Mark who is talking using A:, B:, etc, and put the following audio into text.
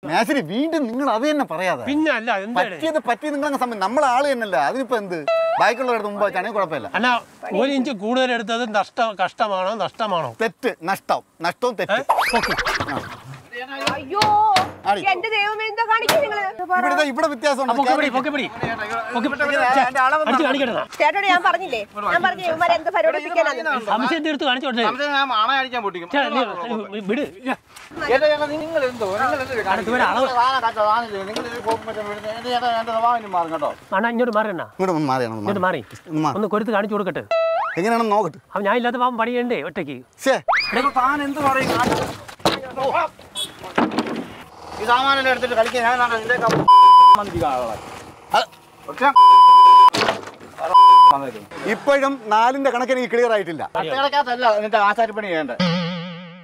A: മേശരി വീണ്ടും നിങ്ങൾ അത് തന്നെ പറയാതെ
B: പിന്നെ അല്ല എന്താണ്
A: പറ്റിയത് പറ്റി നിങ്ങളങ്ങ് സമയം നമ്മളെ ആള് തന്നെയല്ല അതിനിപ്പോ എന്ത് ബാക്കിയുള്ളവരുടെ മുമ്പ് വെച്ചാണെങ്കിൽ കുഴപ്പമില്ല
B: അല്ല ഒരു ഇഞ്ച് കൂടുതൽ എടുത്തത് നഷ്ട കഷ്ടമാണോ നഷ്ടമാണോ
A: തെറ്റ് നഷ്ടം നഷ്ടവും തെറ്റ്
C: അയ്യോ
A: ആടി.
C: എന്റെ ദൈവമേ എന്താ കാണിക്കും നിങ്ങള്
A: ഇവിടെ ദാ ഇവിടെ വ്യത്യാസമുണ്ട്
B: പൊക്കെ പിടി പൊക്കെ പിടി പൊക്കെ പിടി. ഛെ, അടിച്ച് കാണിക്കട്ടെ
C: ചേട്ടോട് ഞാൻ പറഞ്ഞില്ലേ ഞാൻ പറഞ്ഞു ഇവന്മാരെ എന്ത് പരിപാടിപ്പിക്കാനാണ്
B: സംശയം എടുത്ത് കാണിച്ചോട്ടെ
D: സംശയം ഞാൻ ആണ അടിക്കാൻ പൊട്ടിക്കും
B: ഛെ, നീ വിട്
D: നിങ്ങൾ എന്തോ നിങ്ങൾ എന്ത്
B: അടുത്ത് വരെ അളവ്
D: നിങ്ങൾ എന്റെ സ്വഭാവം മാറും കേട്ടോ
B: അണ്ണാ ഇങ്ങോട്ട് മാറണ
A: ഇങ്ങോട്ട് ഒന്ന് മാറിയാണ് ഒന്ന്
B: ഇങ്ങോട്ട്
A: മാറി.
B: മാറി
A: ഒന്ന് മാറി.
B: ഒന്ന് കൊരുത്ത് കാണിച്ചു കൊടുക്കട്ടെ
A: എങ്ങനെയാണെന്ന് നോക്കട്ടെ
B: അവൻ ഞാൻ ഇല്ലാത്ത പാവം പണിയണ്ടേ ഒറ്റയ്ക്ക്
A: ശേ
D: താൻ എന്ത് പറയും ഈ സാമാനെല്ലാം എടുത്തിട്ട് കളിക്കാൻ ഞാൻ നാളെ നിന്റെ കം- മന്ത്രിക്കാൻ ആളായി. പക്ഷേ
A: ഇപ്പോഴും നാലിന്റെ കണക്കിന് ക്ലിയർ ആയിട്ടില്ല
D: കട്ടകളക്കകത്തല്ല നിന്റെ ആശാരിപ്പണി ചെയ്യണ്ടേ